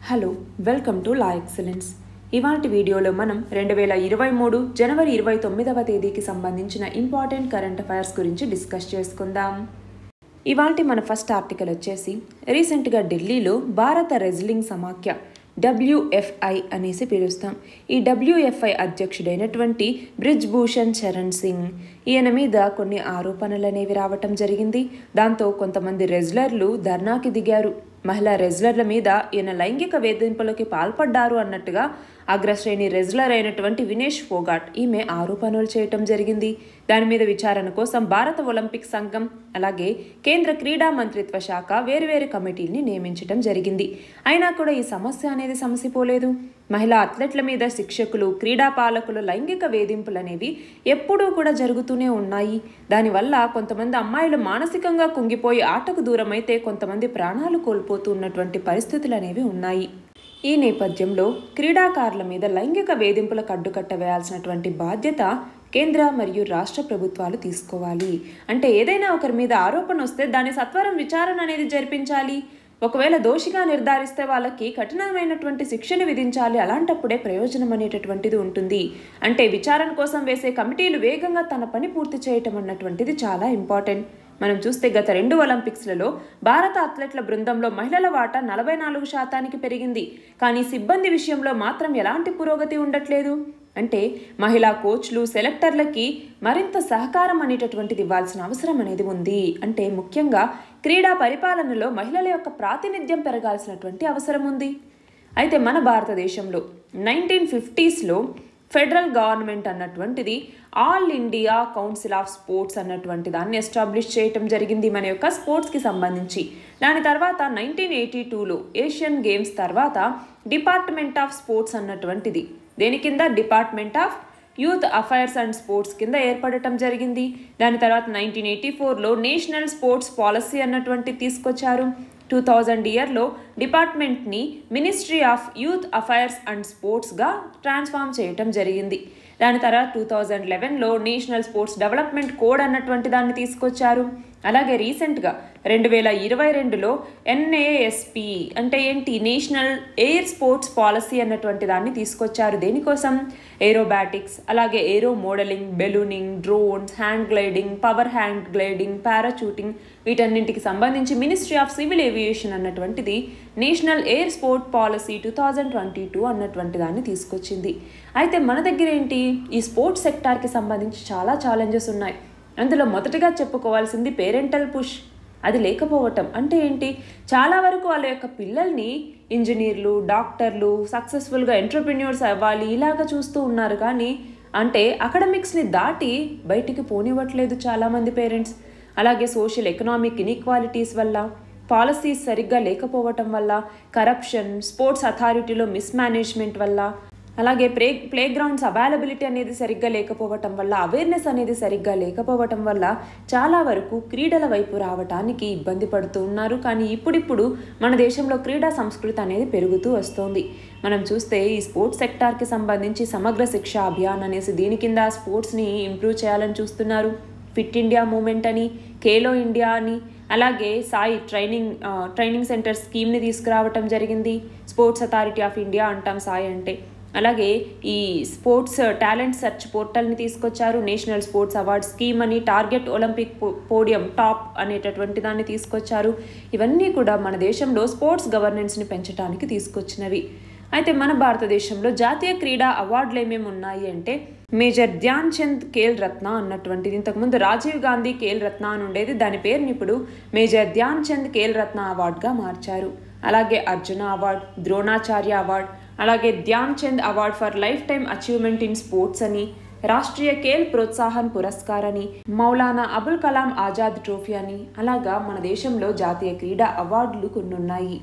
hello welcome to La Excellence ఇవాటి వీడియోలో మనం రెండు వేల ఇరవై మూడు జనవరి ఇరవై తొమ్మిదవ తేదీకి సంబంధించిన ఇంపార్టెంట్ కరెంట్ అఫైర్స్ గురించి డిస్కస్ చేసుకుందాం ఇవాల్టి మన ఫస్ట్ ఆర్టికల్ వచ్చేసి రీసెంట్గా ఢిల్లీలో భారత రెజ్లింగ్ సమాఖ్య డబ్ల్యూఎఫ్ఐ అనేసి పిలుస్తాం ఈ డబ్ల్యూఎఫ్ఐ అధ్యక్షుడైనటువంటి బ్రిజ్ భూషణ్ చరణ్ సింగ్ ఈయన మీద కొన్ని ఆరోపణలు అనేవి రావటం జరిగింది దాంతో కొంతమంది రెజ్లర్లు ధర్నాకి దిగారు మహిళా రెజ్లర్ల మీద ఈయన లైంగిక వేధింపులకి పాల్పడ్డారు అన్నట్టుగా అగ్రశ్రేణి రెజ్లర్ అయినటువంటి వినేష్ ఫోగాట్ ఈమె ఆరోపణలు చేయటం జరిగింది దాని మీద విచారణ కోసం భారత ఒలింపిక్ సంఘం అలాగే కేంద్ర క్రీడా మంత్రిత్వ శాఖ వేరువేరు కమిటీల్ని నియమించడం జరిగింది అయినా కూడా ఈ సమస్య అనేది సమసిపోలేదు మహిళా అథ్లెట్ల మీద శిక్షకులు క్రీడా పాలకులు లైంగిక వేధింపులు అనేవి ఎప్పుడూ కూడా జరుగుతూనే ఉన్నాయి దానివల్ల కొంతమంది అమ్మాయిలు మానసికంగా కుంగిపోయి ఆటకు దూరమైతే కొంతమంది ప్రాణాలు కోల్పోతూ ఉన్నటువంటి పరిస్థితులు అనేవి ఉన్నాయి ఈ నేపథ్యంలో క్రీడాకారుల మీద లైంగిక వేధింపులకు అడ్డుకట్ట వేయాల్సినటువంటి బాధ్యత కేంద్ర మరియు రాష్ట్ర ప్రభుత్వాలు తీసుకోవాలి అంటే ఏదైనా ఒకరి మీద ఆరోపణ వస్తే దాని సత్వరం విచారణ అనేది జరిపించాలి ఒకవేళ దోషిగా నిర్ధారిస్తే వాళ్ళకి కఠినమైనటువంటి శిక్షను విధించాలి అలాంటప్పుడే ప్రయోజనం అనేటటువంటిది ఉంటుంది అంటే విచారణ కోసం వేసే కమిటీలు వేగంగా తన పని పూర్తి చేయటం అన్నటువంటిది చాలా ఇంపార్టెంట్ మనం చూస్తే గత రెండు ఒలింపిక్స్లలో భారత అథ్లెట్ల బృందంలో మహిళల వాటా నలభై నాలుగు శాతానికి పెరిగింది కానీ సిబ్బంది విషయంలో మాత్రం ఎలాంటి పురోగతి ఉండట్లేదు అంటే మహిళా కోచ్లు సెలెక్టర్లకి మరింత సహకారం అనేటటువంటిది ఇవ్వాల్సిన అవసరం అనేది ఉంది అంటే ముఖ్యంగా క్రీడా పరిపాలనలో మహిళల యొక్క ప్రాతినిధ్యం పెరగాల్సినటువంటి అవసరం ఉంది అయితే మన భారతదేశంలో నైన్టీన్ ఫిఫ్టీస్లో ఫెడరల్ గవర్నమెంట్ అన్నటువంటిది all India council of sports అన్నటువంటి దాన్ని ఎస్టాబ్లిష్ చేయటం జరిగింది మన యొక్క స్పోర్ట్స్కి సంబంధించి దాని తర్వాత నైన్టీన్ ఎయిటీ టూలో ఏషియన్ గేమ్స్ తర్వాత డిపార్ట్మెంట్ ఆఫ్ స్పోర్ట్స్ అన్నటువంటిది దేని కింద department of youth affairs and sports కింద ఏర్పడటం జరిగింది దాని తర్వాత నైన్టీన్ ఎయిటీ ఫోర్లో నేషనల్ స్పోర్ట్స్ పాలసీ అన్నటువంటి తీసుకొచ్చారు టూ థౌజండ్ ఇయర్లో డిపార్ట్మెంట్ని ministry of youth affairs and స్పోర్ట్స్గా ట్రాన్స్ఫార్మ్ చేయటం జరిగింది దాని తర్వాత టూ థౌజండ్ లెవెన్లో నేషనల్ స్పోర్ట్స్ డెవలప్మెంట్ కోడ్ అన్నటువంటి దాన్ని తీసుకొచ్చారు అలాగే రీసెంట్గా రెండు వేల ఇరవై రెండులో ఎన్ఏఎస్పి అంటే ఏంటి నేషనల్ ఎయిర్ స్పోర్ట్స్ పాలసీ అన్నటువంటి దాన్ని తీసుకొచ్చారు దేనికోసం ఏరోబాటిక్స్ అలాగే aero modelling ballooning drones hand gliding power hand gliding parachuting వీటన్నింటికి సంబంధించి మినిస్ట్రీ ఆఫ్ సివిల్ ఏవియేషన్ అన్నటువంటిది national air sport policy two thousand twenty two అన్నటువంటి దాన్ని తీసుకొచ్చింది అయితే మన దగ్గర ఏంటి ఈ స్పోర్ట్స్ సెక్టార్కి సంబంధించి చాలా ఛాలెంజెస్ ఉన్నాయి అందులో మొదటగా చెప్పుకోవాల్సింది పేరెంటల్ పుష్ అది లేకపోవటం అంటే ఏంటి చాలా వరకు వాళ్ళ యొక్క పిల్లల్ని ఇంజనీర్లు డాక్టర్లు సక్సెస్ఫుల్గా ఎంటర్ప్రెన్యూర్స్ అవ్వాలి ఇలాగ చూస్తూ ఉన్నారు కానీ అంటే అకాడమిక్స్ని దాటి బయటికి పోనివ్వట్లేదు చాలామంది పేరెంట్స్ అలాగే సోషల్ ఎకనామిక్ ఇన్ఈక్వాలిటీస్ వల్ల పాలసీస్ సరిగ్గా లేకపోవటం వల్ల కరప్షన్ స్పోర్ట్స్ అథారిటీలో మిస్మేనేజ్మెంట్ వల్ల అలాగే ప్లే ప్లే గ్రౌండ్స్ అవైలబిలిటీ అనేది సరిగ్గా లేకపోవటం వల్ల అవేర్నెస్ అనేది సరిగ్గా లేకపోవటం వల్ల చాలా వరకు క్రీడల వైపు రావటానికి ఇబ్బంది పడుతూ ఉన్నారు కానీ ఇప్పుడిప్పుడు మన దేశంలో క్రీడా సంస్కృతి అనేది పెరుగుతూ వస్తోంది మనం చూస్తే ఈ స్పోర్ట్స్ సెక్టార్కి సంబంధించి సమగ్ర శిక్ష అభియాన్ అనేసి దీని కింద స్పోర్ట్స్ని ఇంప్రూవ్ చేయాలని చూస్తున్నారు ఫిట్ ఇండియా మూమెంట్ అని ఖేలో ఇండియా అని అలాగే సాయి ట్రైనింగ్ ట్రైనింగ్ సెంటర్ స్కీమ్ని తీసుకురావటం జరిగింది స్పోర్ట్స్ అథారిటీ ఆఫ్ ఇండియా అంటాం సాయి అంటే అలాగే ఈ స్పోర్ట్స్ టాలెంట్ సెర్చ్ పోర్టల్ని తీసుకొచ్చారు నేషనల్ స్పోర్ట్స్ అవార్డ్ స్కీమ్ అని టార్గెట్ ఒలింపిక్ పోడియం టాప్ అనేటటువంటి దాన్ని తీసుకొచ్చారు ఇవన్నీ కూడా మన దేశంలో స్పోర్ట్స్ గవర్నెన్స్ని పెంచడానికి తీసుకొచ్చినవి అయితే మన భారతదేశంలో జాతీయ క్రీడా అవార్డులు ఏమేమి ఉన్నాయి అంటే మేజర్ ధ్యాన్ చంద్ ఖేల్ రత్న అన్నటువంటిది ఇంతకుముందు రాజీవ్ గాంధీ ఖేల్ రత్న అని ఉండేది దాని పేరుని ఇప్పుడు మేజర్ ధ్యాన్ చంద్ ఖేల్ రత్న అవార్డుగా మార్చారు అలాగే అర్జున అవార్డ్ ద్రోణాచార్య అవార్డ్ అలాగే Dhyan Chand award for lifetime achievement in sports అని రాష్ట్రీయ ఖేల్ ప్రోత్సాహన్ పురస్కార్ అని మౌలానా అబుల్ కలాం ఆజాద్ ట్రోఫీ అని అలాగా మన దేశంలో జాతీయ క్రీడా అవార్డులు కొన్ని ఉన్నాయి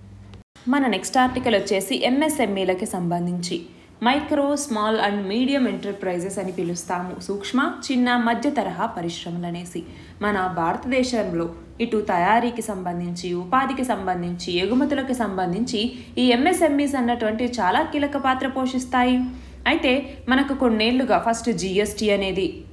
మన నెక్స్ట్ ఆర్టికల్ వచ్చేసి ఎంఎస్ఎంఈలకి సంబంధించి micro small and medium enterprises అని పిలుస్తాము సూక్ష్మ చిన్న మధ్య తరహా పరిశ్రమలు అనేసి మన భారతదేశంలో ఇటు తయారీకి సంబంధించి ఉపాధికి సంబంధించి ఎగుమతులకు సంబంధించి ఈ ఎంఎస్ఎంఈస్ అన్నటువంటి చాలా కీలక పాత్ర పోషిస్తాయి అయితే మనకు కొన్నేళ్లుగా ఫస్ట్ జిఎస్టీ అనేది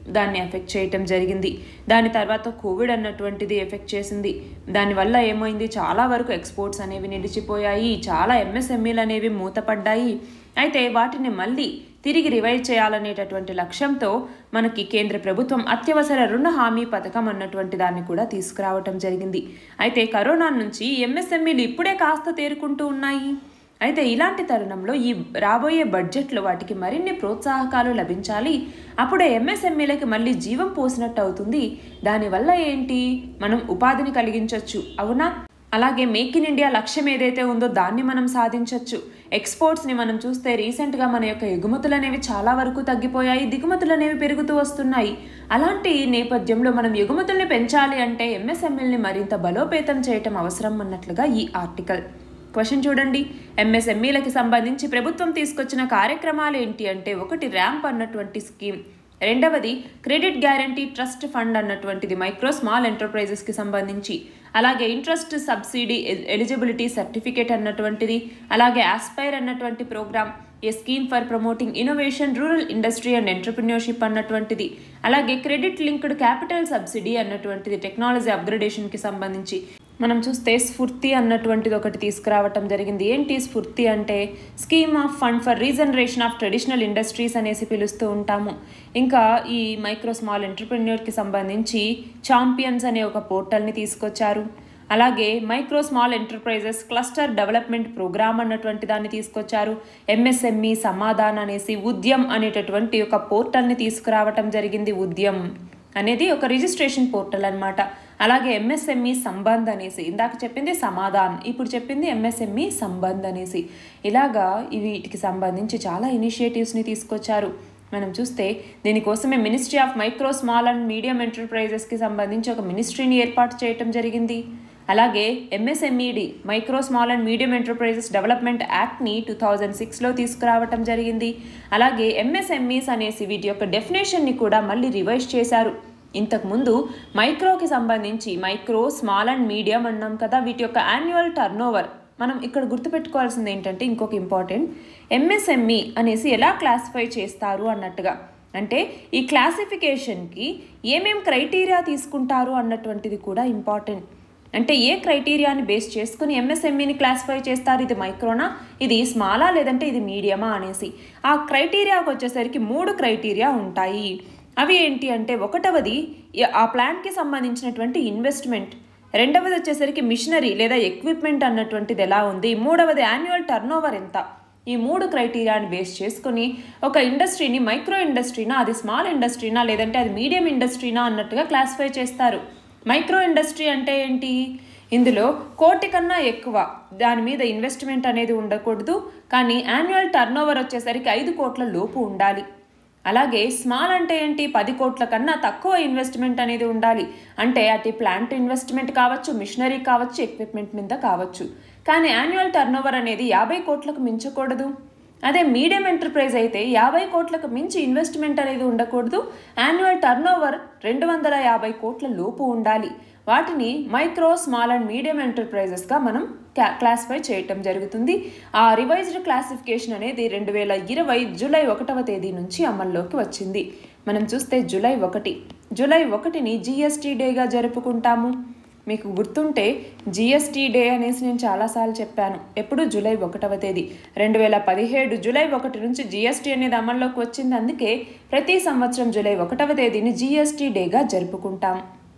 దాన్ని ఎఫెక్ట్ చేయటం జరిగింది దాని తర్వాత కోవిడ్ అన్నటువంటిది ఎఫెక్ట్ చేసింది దానివల్ల ఏమైంది చాలా వరకు ఎక్స్పోర్ట్స్ అనేవి నిలిచిపోయాయి చాలా ఎంఎస్ఎంఈలు అనేవి మూతపడ్డాయి అయితే వాటిని మళ్ళీ తిరిగి రివైవ్ చేయాలనేటటువంటి లక్ష్యంతో మనకి కేంద్ర ప్రభుత్వం అత్యవసర రుణ హామీ పథకం అన్నటువంటి దాన్ని కూడా తీసుకురావటం జరిగింది అయితే కరోనా నుంచి ఎంఎస్ఎంఈలు ఇప్పుడే కాస్త తేరుకుంటూ ఉన్నాయి అయితే ఇలాంటి తరుణంలో ఈ రాబోయే బడ్జెట్లో వాటికి మరిన్ని ప్రోత్సాహకాలు లభించాలి అప్పుడే ఎంఎస్ఎంఈలకి మళ్ళీ జీవం పోసినట్టు అవుతుంది దానివల్ల ఏంటి మనం ఉపాధిని కలిగించవచ్చు అవునా అలాగే మేక్ ఇన్ ఇండియా లక్ష్యం ఏదైతే ఉందో దాన్ని మనం సాధించవచ్చు ఎక్స్పోర్ట్స్ని మనం చూస్తే రీసెంట్గా మన యొక్క ఎగుమతులు అనేవి చాలా వరకు తగ్గిపోయాయి దిగుమతులు అనేవి పెరుగుతూ వస్తున్నాయి అలాంటి నేపథ్యంలో మనం ఎగుమతుల్ని పెంచాలి అంటే ఎంఎస్ఎంఎల్ని మరింత బలోపేతం చేయటం అవసరం అన్నట్లుగా ఈ ఆర్టికల్ క్వశ్చన్ చూడండి ఎంఎస్ఎంఈలకి సంబంధించి ప్రభుత్వం తీసుకొచ్చిన కార్యక్రమాలు ఏంటి అంటే ఒకటి ర్యాంప్ అన్నటువంటి స్కీమ్ రెండవది క్రెడిట్ గ్యారంటీ ట్రస్ట్ ఫండ్ అన్నటువంటిది మైక్రో స్మాల్ ఎంటర్ప్రైజెస్కి సంబంధించి అలాగే ఇంట్రెస్ట్ సబ్సిడీ ఎలిజిబిలిటీ సర్టిఫికేట్ అన్నటువంటిది అలాగే ఆస్పైర్ అన్నటువంటి programme a scheme for promoting innovation rural industry and entrepreneurship అన్నటువంటిది అలాగే క్రెడిట్ లింక్డ్ క్యాపిటల్ సబ్సిడీ అన్నటువంటిది టెక్నాలజీ అప్గ్రేడేషన్కి సంబంధించి మనం చూస్తే స్ఫూర్తి అన్నటువంటిది ఒకటి తీసుకురావటం జరిగింది ఏంటి స్ఫూర్తి అంటే scheme of fund for regeneration of traditional industries అనేసి పిలుస్తూ ఉంటాము ఇంకా ఈ మైక్రో స్మాల్ ఎంటర్ప్రెన్యూర్కి సంబంధించి ఛాంపియన్స్ అనే ఒక పోర్టల్ని తీసుకొచ్చారు అలాగే micro small enterprises cluster development programme అన్నటువంటి దాన్ని తీసుకొచ్చారు ఎంఎస్ఎంఈ సమాధాన్ అనేసి ఉద్యమ్ అనేటటువంటి ఒక పోర్టల్ని తీసుకురావటం జరిగింది ఉద్యమ్ అనేది ఒక రిజిస్ట్రేషన్ పోర్టల్ అనమాట అలాగే ఎంఎస్ఎంఈ సంబంధ్ అనేసి ఇందాక చెప్పింది సమాధాన్ ఇప్పుడు చెప్పింది ఎంఎస్ఎంఈ సంబంధ్ అనేసి ఇలాగా వీటికి సంబంధించి చాలా ఇనిషియేటివ్స్ని తీసుకొచ్చారు మనం చూస్తే దీనికోసమే ministry of micro small and medium ఎంటర్ప్రైజెస్కి సంబంధించి ఒక మినిస్ట్రీని ఏర్పాటు చేయటం జరిగింది అలాగే MSMED micro small and medium enterprises development యాక్ట్ని టూ థౌజండ్ సిక్స్లో తీసుకురావటం జరిగింది అలాగే ఎంఎస్ఎంఈస్ అనేసి వీటి యొక్క డెఫినేషన్ని కూడా మళ్ళీ రివైజ్ చేశారు ఇంతకుముందు మైక్రోకి సంబంధించి మైక్రో స్మాల్ అండ్ మీడియం అన్నాం కదా వీటి యొక్క యాన్యువల్ టర్న్ మనం ఇక్కడ గుర్తుపెట్టుకోవాల్సింది ఏంటంటే ఇంకొక ఇంపార్టెంట్ ఎంఎస్ఎంఈ అనేసి ఎలా క్లాసిఫై చేస్తారు అన్నట్టుగా అంటే ఈ క్లాసిఫికేషన్కి ఏమేం క్రైటీరియా తీసుకుంటారు అన్నటువంటిది కూడా ఇంపార్టెంట్ అంటే ఏ క్రైటీరియాని బేస్ చేసుకుని ఎంఎస్ఎంఈని క్లాసిఫై చేస్తారు ఇది మైక్రోనా ఇది స్మాలా లేదంటే ఇది మీడియమా అనేసి ఆ క్రైటీరియాకి వచ్చేసరికి మూడు క్రైటీరియా ఉంటాయి అవి ఏంటి అంటే ఒకటవది ఆ ప్లాంట్కి సంబంధించినటువంటి ఇన్వెస్ట్మెంట్ రెండవది వచ్చేసరికి మిషనరీ లేదా ఎక్విప్మెంట్ అన్నటువంటిది ఎలా ఉంది మూడవది యాన్యువల్ టర్న్ ఎంత ఈ మూడు క్రైటీరియాని బేస్ చేసుకుని ఒక ఇండస్ట్రీని మైక్రో ఇండస్ట్రీనా అది స్మాల్ ఇండస్ట్రీనా లేదంటే అది మీడియం ఇండస్ట్రీనా అన్నట్టుగా క్లాసిఫై చేస్తారు మైక్రో ఇండస్ట్రీ అంటే ఏంటి ఇందులో కోటి కన్నా ఎక్కువ దాని మీద ఇన్వెస్ట్మెంట్ అనేది ఉండకూడదు కానీ యాన్యువల్ టర్న్ వచ్చేసరికి ఐదు కోట్ల లోపు ఉండాలి అలాగే స్మాల్ అంటే ఏంటి పది కోట్ల కన్నా తక్కువ ఇన్వెస్ట్మెంట్ అనేది ఉండాలి అంటే అటు ప్లాంట్ ఇన్వెస్ట్మెంట్ కావచ్చు మిషనరీ కావచ్చు ఎక్విప్మెంట్ మీద కావచ్చు కానీ యాన్యువల్ టర్న్ అనేది యాభై కోట్లకు మించకూడదు అదే మీడియం ఎంటర్ప్రైజ్ అయితే యాభై కోట్లకు మించి ఇన్వెస్ట్మెంట్ అనేది ఉండకూడదు యాన్యువల్ టర్న్ రెండు వందల యాభై కోట్ల లోపు ఉండాలి వాటిని మైక్రో స్మాల్ అండ్ మీడియం ఎంటర్ప్రైజెస్గా మనం క్లాసిఫై చేయటం జరుగుతుంది ఆ రివైజ్డ్ క్లాసిఫికేషన్ అనేది రెండు వేల ఇరవై జూలై ఒకటవ తేదీ నుంచి అమల్లోకి వచ్చింది మనం చూస్తే జూలై ఒకటి జూలై ఒకటిని జిఎస్టీ డేగా జరుపుకుంటాము మీకు గుర్తుంటే జిఎస్టీ డే అనేసి నేను చాలాసార్లు చెప్పాను ఎప్పుడు జూలై ఒకటవ తేదీ రెండు వేల పదిహేడు జూలై ఒకటి నుంచి జిఎస్టీ అనేది అమల్లోకి వచ్చింది అందుకే ప్రతి సంవత్సరం జూలై ఒకటవ తేదీని జిఎస్టీ డేగా జరుపుకుంటాం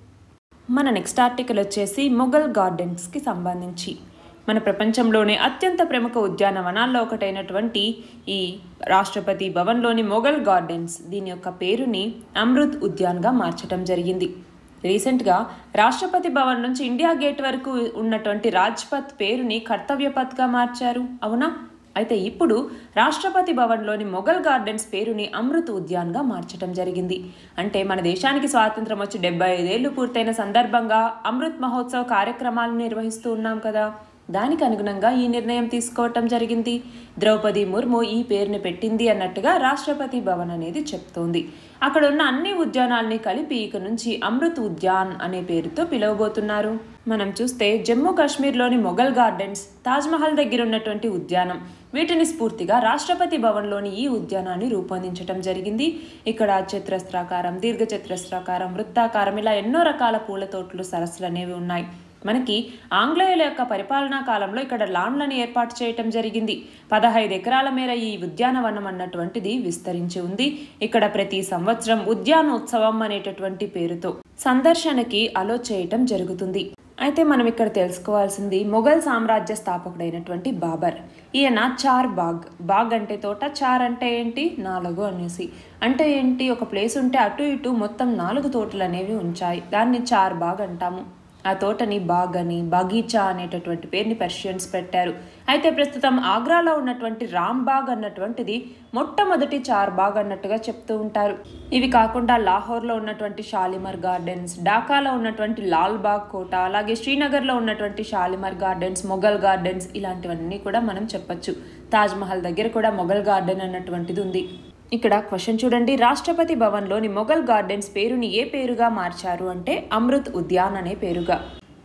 మన నెక్స్ట్ ఆర్టికల్ వచ్చేసి మొఘల్ గార్డెన్స్కి సంబంధించి మన ప్రపంచంలోనే అత్యంత ప్రముఖ ఉద్యానవనాల్లో ఒకటైనటువంటి ఈ రాష్ట్రపతి భవన్లోని మొఘల్ గార్డెన్స్ దీని యొక్క పేరుని అమృత్ ఉద్యాన్గా మార్చడం జరిగింది రీసెంట్గా రాష్ట్రపతి భవన్ నుంచి ఇండియా గేట్ వరకు ఉన్నటువంటి రాజ్పథ్ పేరుని కర్తవ్యపథ్గా మార్చారు అవునా అయితే ఇప్పుడు రాష్ట్రపతి భవన్లోని మొఘల్ గార్డెన్స్ పేరుని అమృత్ ఉద్యాన్గా మార్చడం జరిగింది అంటే మన దేశానికి స్వాతంత్రం వచ్చి డెబ్బై ఐదేళ్లు పూర్తయిన సందర్భంగా అమృత్ మహోత్సవ్ కార్యక్రమాలను నిర్వహిస్తూ ఉన్నాం కదా దానికి అనుగుణంగా ఈ నిర్ణయం తీసుకోవటం జరిగింది ద్రౌపది ముర్ము ఈ పేరుని పెట్టింది అన్నట్టుగా రాష్ట్రపతి భవన్ అనేది చెప్తోంది అక్కడ ఉన్న అన్ని ఉద్యానాల్ని కలిపి ఇక నుంచి అమృత్ ఉద్యాన్ అనే పేరుతో పిలువబోతున్నారు మనం చూస్తే జమ్మూ కాశ్మీర్లోని మొఘల్ గార్డెన్స్ తాజ్మహల్ దగ్గర ఉన్నటువంటి ఉద్యానం వీటిని స్ఫూర్తిగా రాష్ట్రపతి భవన్లోని ఈ ఉద్యానాన్ని రూపొందించడం జరిగింది ఇక్కడ చతురస్రాకారం దీర్ఘ చతురస్రాకారం వృత్తాకారం ఇలా ఎన్నో రకాల పూల తోటలు సరస్సులు అనేవి ఉన్నాయి మనకి ఆంగ్లేయుల యొక్క పరిపాలనా కాలంలో ఇక్కడ లాండ్లను ఏర్పాటు చేయటం జరిగింది పదహైదు ఎకరాల మేర ఈ ఉద్యానవనం అన్నటువంటిది విస్తరించి ఉంది ఇక్కడ ప్రతి సంవత్సరం ఉద్యానోత్సవం అనేటటువంటి పేరుతో సందర్శనకి అలో చేయటం జరుగుతుంది అయితే మనం ఇక్కడ తెలుసుకోవాల్సింది మొఘల్ సామ్రాజ్య స్థాపకుడైనటువంటి బాబర్ ఈయన చార్ బాగ్ బాగ్ అంటే తోట చార్ అంటే ఏంటి నాలుగు అనేసి అంటే ఏంటి ఒక ప్లేస్ ఉంటే అటు ఇటు మొత్తం నాలుగు తోటలు అనేవి ఉంచాయి దాన్ని చార్ బాగ్ అంటాము ఆ తోటని బాగ్ అని బగీచా అనేటటువంటి పేరుని పర్షియన్స్ పెట్టారు అయితే ప్రస్తుతం ఆగ్రాలో ఉన్నటువంటి రామ్ బాగ్ అన్నటువంటిది మొట్టమొదటి చార్ బాగ్ అన్నట్టుగా చెప్తూ ఉంటారు ఇవి కాకుండా లాహోర్లో ఉన్నటువంటి షాలిమర్ గార్డెన్స్ ఢాకాలో ఉన్నటువంటి లాల్ బాగ్ కోట అలాగే శ్రీనగర్లో ఉన్నటువంటి షాలిమర్ గార్డెన్స్ మొఘల్ గార్డెన్స్ ఇలాంటివన్నీ కూడా మనం చెప్పొచ్చు తాజ్మహల్ దగ్గర కూడా మొఘల్ గార్డెన్ అన్నటువంటిది ఉంది ఇక్కడ క్వశ్చన్ చూడండి రాష్ట్రపతి భవన్లోని మొఘల్ గార్డెన్స్ పేరుని ఏ పేరుగా మార్చారు అంటే అమృత్ ఉద్యాన్ అనే పేరుగా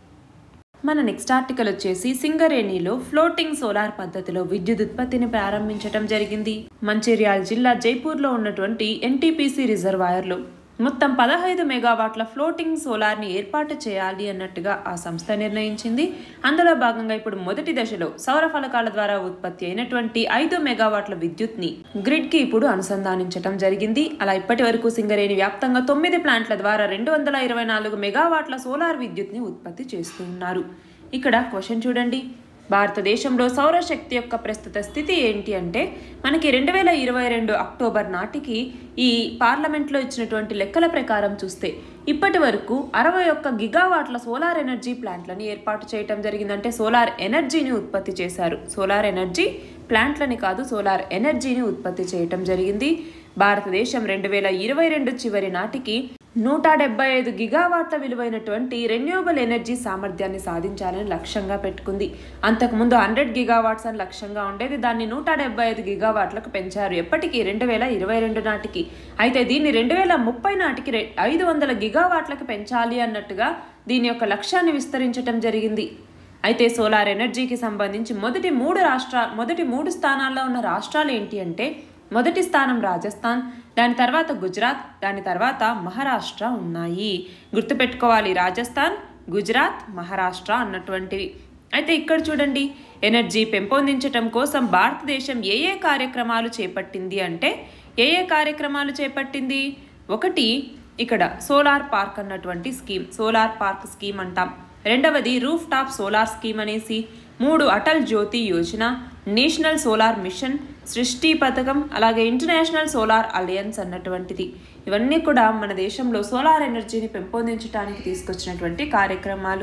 మన నెక్స్ట్ ఆర్టికల్ వచ్చేసి సింగరేణిలో ఫ్లోటింగ్ సోలార్ పద్ధతిలో విద్యుత్ ఉత్పత్తిని ప్రారంభించడం జరిగింది మంచిర్యాల జిల్లా జైపూర్లో ఉన్నటువంటి ఎన్టీపీసీ రిజర్వాయర్లు మొత్తం పదహైదు మెగావాట్ల ఫ్లోటింగ్ సోలార్ని ఏర్పాటు చేయాలి అన్నట్టుగా ఆ సంస్థ నిర్ణయించింది అందులో భాగంగా ఇప్పుడు మొదటి దశలో సౌర ఫలకాల ద్వారా ఉత్పత్తి అయినటువంటి ఐదు మెగావాట్ల విద్యుత్ని గ్రిడ్కి ఇప్పుడు అనుసంధానించడం జరిగింది అలా ఇప్పటి వరకు సింగరేణి వ్యాప్తంగా తొమ్మిది ప్లాంట్ల ద్వారా రెండు వందల ఇరవై నాలుగు మెగావాట్ల సోలార్ విద్యుత్ని ఉత్పత్తి చేస్తూ ఉన్నారు ఇక్కడ క్వశ్చన్ చూడండి భారతదేశంలో సౌరశక్తి యొక్క ప్రస్తుత స్థితి ఏంటి అంటే మనకి రెండు వేల ఇరవై రెండు అక్టోబర్ నాటికి ఈ పార్లమెంట్లో ఇచ్చినటువంటి లెక్కల ప్రకారం చూస్తే ఇప్పటి వరకు అరవై ఒక్క గిగావాట్ల సోలార్ ఎనర్జీ ప్లాంట్లని ఏర్పాటు చేయటం జరిగిందంటే సోలార్ ఎనర్జీని ఉత్పత్తి చేశారు సోలార్ ఎనర్జీ ప్లాంట్లని కాదు సోలార్ ఎనర్జీని ఉత్పత్తి చేయటం జరిగింది భారతదేశం రెండు వేల ఇరవై రెండు చివరి నాటికి నూట డెబ్బై ఐదు గిగావాట్ల విలువైనటువంటి రెన్యూవబుల్ ఎనర్జీ సామర్థ్యాన్ని సాధించాలని లక్ష్యంగా పెట్టుకుంది అంతకుముందు హండ్రెడ్ గిగావాట్స్ అని లక్ష్యంగా ఉండేది దాన్ని నూట డెబ్బై ఐదు గిగావాట్లకు పెంచారు ఎప్పటికీ రెండు వేల ఇరవై రెండు నాటికి అయితే దీన్ని రెండు వేల ముప్పై నాటికి రె- ఐదు వందల గిగావాట్లకు పెంచాలి అన్నట్టుగా దీని యొక్క లక్ష్యాన్ని విస్తరించటం జరిగింది అయితే సోలార్ ఎనర్జీకి సంబంధించి మొదటి మూడు రాష్ట్ర మొదటి మూడు స్థానాల్లో ఉన్న రాష్ట్రాలు ఏంటి అంటే మొదటి స్థానం రాజస్థాన్ దాని తర్వాత గుజరాత్ దాని తర్వాత మహారాష్ట్ర ఉన్నాయి గుర్తుపెట్టుకోవాలి రాజస్థాన్ గుజరాత్ మహారాష్ట్ర అన్నటువంటివి అయితే ఇక్కడ చూడండి ఎనర్జీ పెంపొందించటం కోసం భారతదేశం ఏ ఏ కార్యక్రమాలు చేపట్టింది అంటే ఏ ఏ కార్యక్రమాలు చేపట్టింది ఒకటి ఇక్కడ సోలార్ పార్క్ అన్నటువంటి స్కీమ్ సోలార్ పార్క్ స్కీమ్ అంటాం రెండవది రూఫ్ టాప్ సోలార్ స్కీమ్ అనేసి మూడు Atal Jyoti Yojana national solar mission Srishti పథకం అలాగే ఇంటర్నేషనల్ సోలార్ అలయన్స్ అన్నటువంటిది ఇవన్నీ కూడా మన దేశంలో సోలార్ ఎనర్జీని పెంపొందించడానికి తీసుకొచ్చినటువంటి కార్యక్రమాలు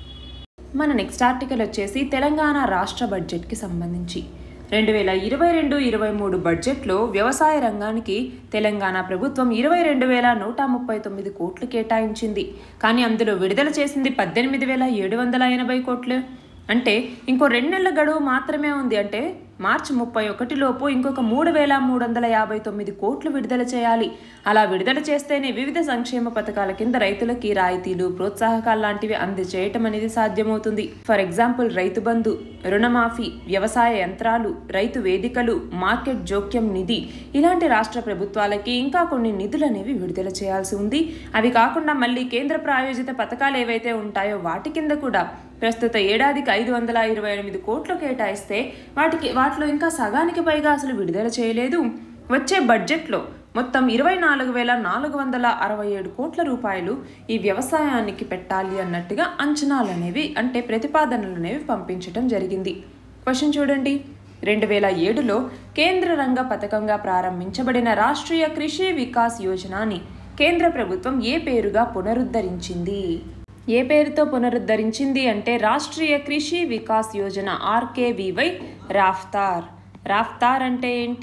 మన నెక్స్ట్ ఆర్టికల్ వచ్చేసి తెలంగాణ రాష్ట్ర బడ్జెట్కి సంబంధించి రెండు వేల ఇరవై రెండు ఇరవై మూడు బడ్జెట్లో వ్యవసాయ రంగానికి తెలంగాణ ప్రభుత్వం ఇరవై రెండు వేల నూట ముప్పై తొమ్మిది కోట్లు కేటాయించింది కానీ అందులో విడుదల చేసింది పద్దెనిమిది వేల ఏడు వందల ఎనభై కోట్లు అంటే ఇంకో రెండు నెలల గడువు మాత్రమే ఉంది అంటే మార్చి ముప్పై ఒకటిలోపు ఇంకొక మూడు వేల మూడు వందల యాభై తొమ్మిది కోట్లు విడుదల చేయాలి అలా విడుదల చేస్తేనే వివిధ సంక్షేమ పథకాల కింద రైతులకి రాయితీలు ప్రోత్సాహకాలు లాంటివి అందజేయటం అనేది సాధ్యమవుతుంది ఫర్ ఎగ్జాంపుల్ రైతు బంధు రుణమాఫీ వ్యవసాయ యంత్రాలు రైతు వేదికలు మార్కెట్ జోక్యం నిధి ఇలాంటి రాష్ట్ర ప్రభుత్వాలకి ఇంకా కొన్ని నిధులు అనేవి విడుదల చేయాల్సి ఉంది అవి కాకుండా మళ్ళీ కేంద్ర ప్రాయోజిత పథకాలు ఏవైతే ఉంటాయో వాటి కింద కూడా ప్రస్తుత ఏడాదికి ఐదు వందల ఇరవై ఎనిమిది కోట్లు కేటాయిస్తే వాటికి వాటిలో ఇంకా సగానికి పైగా అసలు విడుదల చేయలేదు వచ్చే బడ్జెట్లో మొత్తం ఇరవై నాలుగు వేల నాలుగు వందల అరవై ఏడు కోట్ల రూపాయలు ఈ వ్యవసాయానికి పెట్టాలి అన్నట్టుగా అంచనాలు అనేవి అంటే ప్రతిపాదనలు అనేవి పంపించడం జరిగింది క్వశ్చన్ చూడండి రెండు వేల ఏడులో కేంద్ర రంగ పథకంగా ప్రారంభించబడిన రాష్ట్రీయ కృషి వికాస్ యోజనని కేంద్ర ప్రభుత్వం ఏ పేరుగా పునరుద్ధరించింది ఏ పేరుతో పునరుద్ధరించింది అంటే రాష్ట్రీయ కృషి వికాస్ యోజన ఆర్కేవివై రాఫ్తార్ రాఫ్తార్ అంటే ఏంటి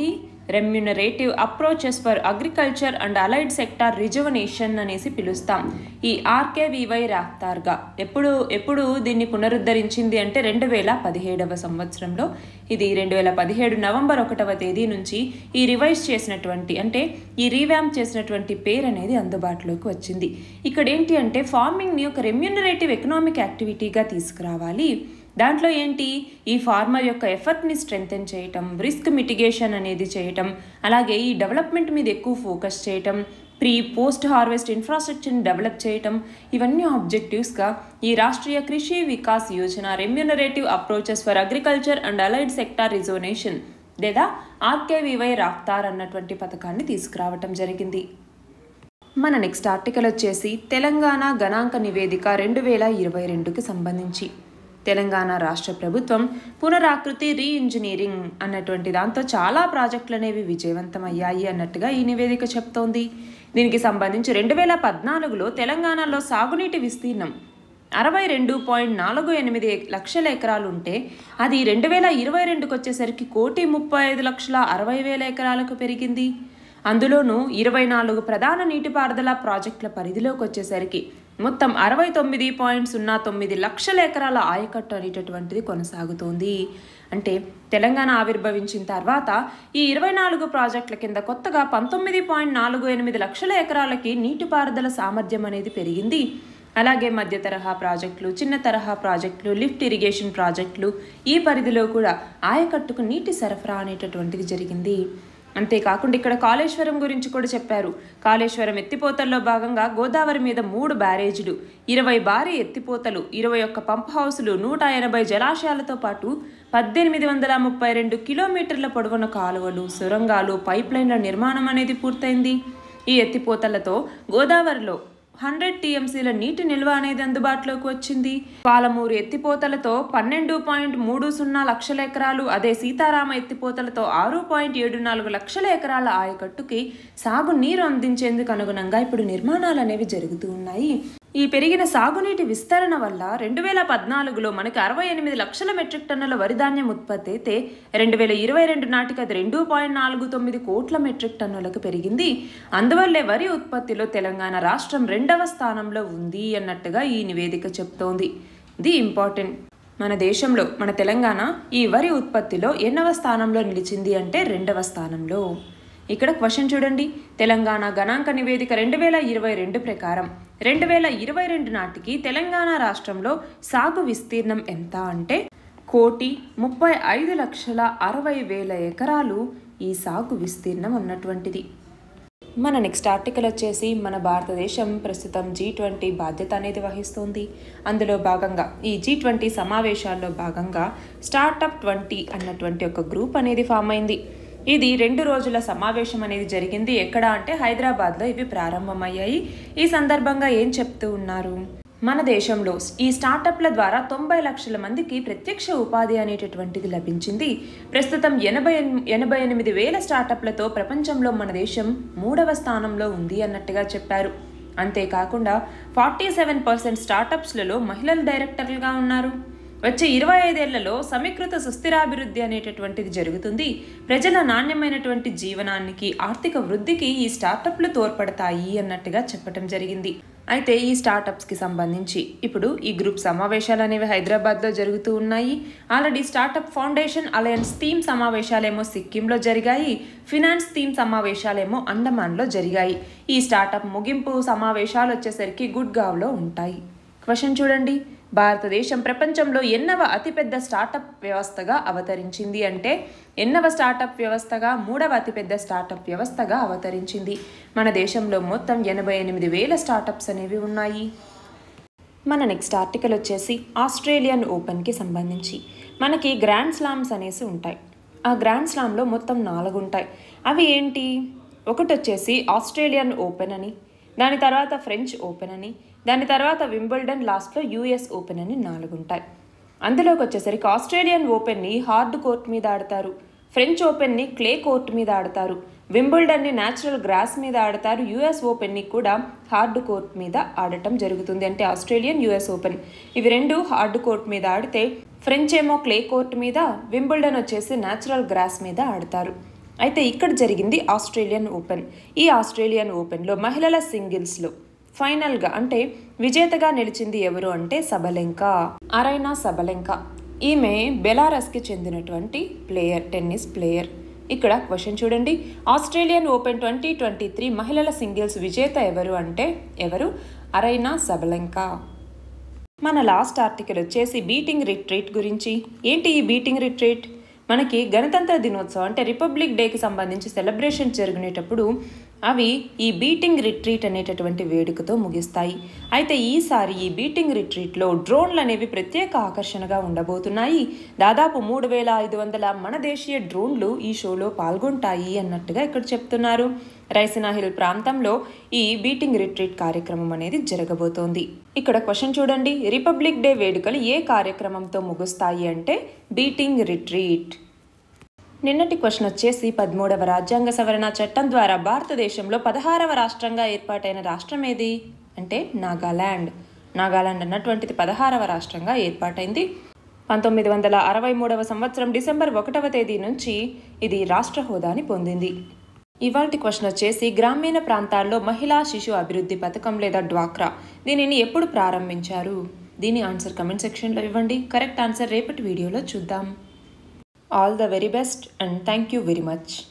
remunerative approaches for agriculture and allied sector rejuvenation అనేసి పిలుస్తాం ఈ ఆర్కేవివై రాఫ్తార్గా ఎప్పుడు ఎప్పుడు దీన్ని పునరుద్ధరించింది అంటే రెండు వేల పదిహేడవ సంవత్సరంలో ఇది రెండు వేల పదిహేడు నవంబర్ ఒకటవ తేదీ నుంచి ఈ రివైజ్ చేసినటువంటి అంటే ఈ రీవ్యాంప్ చేసినటువంటి పేరు అనేది అందుబాటులోకి వచ్చింది ఇక్కడ ఏంటి అంటే ఫార్మింగ్ని ఒక రెమ్యునరేటివ్ ఎకనామిక్ యాక్టివిటీగా తీసుకురావాలి దాంట్లో ఏంటి ఈ ఫార్మర్ యొక్క ఎఫర్ట్ని స్ట్రెంగ్తెన్ చేయటం రిస్క్ మిటిగేషన్ అనేది చేయటం అలాగే ఈ డెవలప్మెంట్ మీద ఎక్కువ ఫోకస్ చేయటం ప్రీ పోస్ట్ హార్వెస్ట్ ఇన్ఫ్రాస్ట్రక్చర్ని డెవలప్ చేయటం ఇవన్నీ ఆబ్జెక్టివ్స్గా ఈ Rashtriya Krishi Vikas Yojana remunerative approaches for agriculture and allied sector rejuvenation లేదా ఆర్కేవివై రాఫ్తార్ అన్నటువంటి పథకాన్ని తీసుకురావటం జరిగింది మన నెక్స్ట్ ఆర్టికల్ వచ్చేసి తెలంగాణ గణాంక నివేదిక రెండు వేల ఇరవై రెండుకి సంబంధించి తెలంగాణ రాష్ట్ర ప్రభుత్వం పునరాకృతి రీఇంజనీరింగ్ అన్నటువంటి దాంతో చాలా ప్రాజెక్టులు అనేవి విజయవంతమయ్యాయి అన్నట్టుగా ఈ నివేదిక చెప్తోంది దీనికి సంబంధించి రెండు వేల పద్నాలుగులో తెలంగాణలో సాగునీటి విస్తీర్ణం అరవై రెండు పాయింట్ నాలుగు ఎనిమిది లక్షల ఎకరాలు ఉంటే అది రెండు వేల ఇరవై రెండుకి వచ్చేసరికి కోటి ముప్పై ఐదు లక్షల అరవై వేల ఎకరాలకు పెరిగింది అందులోనూ ఇరవై నాలుగు ప్రధాన నీటిపారుదల ప్రాజెక్టుల పరిధిలోకి వచ్చేసరికి మొత్తం అరవై తొమ్మిది పాయింట్ సున్నా తొమ్మిది లక్షల ఎకరాల ఆయకట్టు అనేటటువంటిది కొనసాగుతోంది అంటే తెలంగాణ ఆవిర్భవించిన తర్వాత ఈ ఇరవై నాలుగు ప్రాజెక్టుల కింద కొత్తగా పంతొమ్మిది పాయింట్ నాలుగు ఎనిమిది లక్షల ఎకరాలకి నీటిపారుదల సామర్థ్యం అనేది పెరిగింది అలాగే మధ్య తరహా ప్రాజెక్టులు చిన్న తరహా ప్రాజెక్టులు లిఫ్ట్ ఇరిగేషన్ ప్రాజెక్టులు ఈ పరిధిలో కూడా ఆయకట్టుకు నీటి సరఫరా అనేటటువంటిది జరిగింది అంతేకాకుండా ఇక్కడ కాళేశ్వరం గురించి కూడా చెప్పారు కాళేశ్వరం ఎత్తిపోతల్లో భాగంగా గోదావరి మీద మూడు బ్యారేజీలు ఇరవై భారీ ఎత్తిపోతలు ఇరవై ఒక్క పంప్ హౌసులు నూట ఎనభై జలాశయాలతో పాటు పద్దెనిమిది వందల ముప్పై రెండు కిలోమీటర్ల పొడవున కాలువలు సొరంగాలు పైప్ లైన్ల నిర్మాణం అనేది పూర్తయింది ఈ ఎత్తిపోతలతో గోదావరిలో హండ్రెడ్ టీఎంసీల నీటి నిల్వ అనేది అందుబాటులోకి వచ్చింది పాలమూరు ఎత్తిపోతలతో పన్నెండు పాయింట్ మూడు సున్నా లక్షల ఎకరాలు అదే సీతారామ ఎత్తిపోతలతో ఆరు పాయింట్ ఏడు నాలుగు లక్షల ఎకరాల ఆయకట్టుకి సాగు నీరు అందించేందుకు అనుగుణంగా ఇప్పుడు నిర్మాణాలు అనేవి జరుగుతూ ఉన్నాయి ఈ పెరిగిన సాగునీటి విస్తరణ వల్ల రెండు వేల పద్నాలుగులో మనకి అరవై ఎనిమిది లక్షల మెట్రిక్ టన్నుల వరి ధాన్యం ఉత్పత్తి అయితే రెండు వేల ఇరవై రెండు నాటికి అది రెండు పాయింట్ నాలుగు తొమ్మిది కోట్ల మెట్రిక్ టన్నులకు పెరిగింది అందువల్లే వరి ఉత్పత్తిలో తెలంగాణ రాష్ట్రం రెండవ స్థానంలో ఉంది అన్నట్టుగా ఈ నివేదిక చెప్తోంది ది ఇంపార్టెంట్ మన దేశంలో మన తెలంగాణ ఈ వరి ఉత్పత్తిలో ఎన్నవ స్థానంలో నిలిచింది అంటే రెండవ స్థానంలో ఇక్కడ క్వశ్చన్ చూడండి తెలంగాణ గణాంక నివేదిక రెండు వేల ఇరవై రెండు ప్రకారం రెండు వేల ఇరవై రెండు నాటికి తెలంగాణ రాష్ట్రంలో సాగు విస్తీర్ణం ఎంత అంటే కోటి ముప్పై ఐదు లక్షల అరవై వేల ఎకరాలు ఈ సాగు విస్తీర్ణం ఉన్నటువంటిది మన నెక్స్ట్ ఆర్టికల్ వచ్చేసి మన భారతదేశం ప్రస్తుతం జీ ట్వంటీ బాధ్యత అనేది వహిస్తోంది అందులో భాగంగా ఈ జీ ట్వంటీ సమావేశాల్లో భాగంగా స్టార్టప్ ట్వంటీ అన్నటువంటి ఒక గ్రూప్ అనేది ఫామ్ అయింది ఇది రెండు రోజుల సమావేశం అనేది జరిగింది ఎక్కడ అంటే హైదరాబాద్లో ఇవి ప్రారంభమయ్యాయి ఈ సందర్భంగా ఏం చెప్తూ ఉన్నారు మన దేశంలో ఈ స్టార్టప్ల ద్వారా తొంభై లక్షల మందికి ప్రత్యక్ష ఉపాధి అనేటటువంటిది లభించింది ప్రస్తుతం ఎనభై ఎనభై ఎనిమిది వేల స్టార్టప్లతో ప్రపంచంలో మన దేశం మూడవ స్థానంలో ఉంది అన్నట్టుగా చెప్పారు అంతేకాకుండా ఫార్టీ సెవెన్ పర్సెంట్ స్టార్టప్స్లలో మహిళలు డైరెక్టర్లుగా ఉన్నారు వచ్చే ఇరవై ఐదేళ్లలో సమీకృత సుస్థిరాభివృద్ధి అనేటటువంటిది జరుగుతుంది ప్రజల నాణ్యమైనటువంటి జీవనానికి ఆర్థిక వృద్ధికి ఈ స్టార్టప్లు తోడ్పడతాయి అన్నట్టుగా చెప్పడం జరిగింది అయితే ఈ స్టార్టప్స్కి సంబంధించి ఇప్పుడు ఈ గ్రూప్ సమావేశాలు అనేవి హైదరాబాద్లో జరుగుతూ ఉన్నాయి already startup foundation alliance theme సమావేశాలేమో సిక్కింలో జరిగాయి ఫినాన్స్ థీమ్ సమావేశాలేమో అండమాన్లో జరిగాయి ఈ స్టార్టప్ ముగింపు సమావేశాలు వచ్చేసరికి గుడ్గావ్లో ఉంటాయి క్వశ్చన్ చూడండి భారతదేశం ప్రపంచంలో ఎన్నవ అతిపెద్ద స్టార్టప్ వ్యవస్థగా అవతరించింది అంటే ఎన్నవ స్టార్టప్ వ్యవస్థగా మూడవ అతిపెద్ద స్టార్టప్ వ్యవస్థగా అవతరించింది మన దేశంలో మొత్తం ఎనభై ఎనిమిది వేల స్టార్టప్స్ అనేవి ఉన్నాయి మన నెక్స్ట్ ఆర్టికల్ వచ్చేసి ఆస్ట్రేలియన్ ఓపెన్కి సంబంధించి మనకి గ్రాండ్ స్లామ్స్ అనేసి ఉంటాయి ఆ గ్రాండ్ స్లామ్లో మొత్తం నాలుగు ఉంటాయి అవి ఏంటి ఒకటి వచ్చేసి ఆస్ట్రేలియన్ ఓపెన్ అని దాని తర్వాత ఫ్రెంచ్ ఓపెన్ అని దాని తర్వాత వింబుల్డన్ లాస్ట్లో యూఎస్ ఓపెన్ అని నాలుగు ఉంటాయి అందులోకి వచ్చేసరికి ఆస్ట్రేలియన్ ఓపెన్ని హార్డ్ కోర్ట్ మీద ఆడతారు ఫ్రెంచ్ ఓపెన్ని క్లే కోర్ట్ మీద ఆడతారు వింబుల్డన్ని న్యాచురల్ గ్రాస్ మీద ఆడతారు యూఎస్ ఓపెన్ని కూడా హార్డ్ కోర్ట్ మీద ఆడటం జరుగుతుంది అంటే ఆస్ట్రేలియన్ యూఎస్ ఓపెన్ ఇవి రెండు హార్డ్ కోర్ట్ మీద ఆడితే ఫ్రెంచ్ ఏమో క్లే కోర్ట్ మీద వింబుల్డన్ వచ్చేసి న్యాచురల్ గ్రాస్ మీద ఆడతారు అయితే ఇక్కడ జరిగింది ఆస్ట్రేలియన్ ఓపెన్ ఈ ఆస్ట్రేలియన్ ఓపెన్లో మహిళల సింగిల్స్లో ఫైనల్గా అంటే విజేతగా నిలిచింది ఎవరు అంటే సబలెంక అరైనా సబలెంక ఈమె బెలారస్కి చెందినటువంటి ప్లేయర్ టెన్నిస్ ప్లేయర్ ఇక్కడ క్వశ్చన్ చూడండి Australian open twenty twenty three మహిళల సింగిల్స్ విజేత ఎవరు అంటే ఎవరు అరైనా సబలెంక మన లాస్ట్ ఆర్టికల్ వచ్చేసి బీటింగ్ రిట్రీట్ గురించి ఏంటి ఈ బీటింగ్ రిట్రీట్ మనకి గణతంత్ర దినోత్సవం అంటే రిపబ్లిక్ డేకి సంబంధించి సెలబ్రేషన్ జరుగునేటప్పుడు అవి ఈ బీటింగ్ రిట్రీట్ అనేటటువంటి వేడుకతో ముగిస్తాయి అయితే ఈసారి ఈ బీటింగ్ రిట్రీట్లో డ్రోన్లు అనేవి ప్రత్యేక ఆకర్షణగా ఉండబోతున్నాయి దాదాపు మూడు వేల ఐదు వందల మన దేశీయ డ్రోన్లు ఈ షోలో పాల్గొంటాయి అన్నట్టుగా ఇక్కడ చెప్తున్నారు రైసినా హిల్ ప్రాంతంలో ఈ బీటింగ్ రిట్రీట్ కార్యక్రమం అనేది జరగబోతోంది ఇక్కడ క్వశ్చన్ చూడండి రిపబ్లిక్ డే వేడుకలు ఏ కార్యక్రమంతో ముగుస్తాయి అంటే బీటింగ్ రిట్రీట్ నిన్నటి క్వశ్చన్ వచ్చేసి పదమూడవ రాజ్యాంగ సవరణ చట్టం ద్వారా భారతదేశంలో పదహారవ రాష్ట్రంగా ఏర్పాటైన రాష్ట్రం ఏది అంటే నాగాలాండ్ నాగాలాండ్ అన్నటువంటిది పదహారవ రాష్ట్రంగా ఏర్పాటైంది పంతొమ్మిది వందల అరవై మూడవ సంవత్సరం డిసెంబర్ ఒకటవ తేదీ నుంచి ఇది రాష్ట్ర హోదాని పొందింది ఇవాల్టి క్వశ్చన్ వచ్చేసి గ్రామీణ ప్రాంతాల్లో మహిళా శిశు అభివృద్ధి పథకం లేదా డ్వాక్రా దీనిని ఎప్పుడు ప్రారంభించారు దీని ఆన్సర్ కమెంట్ సెక్షన్లో ఇవ్వండి కరెక్ట్ ఆన్సర్ రేపటి వీడియోలో చూద్దాం all the very best and thank you very much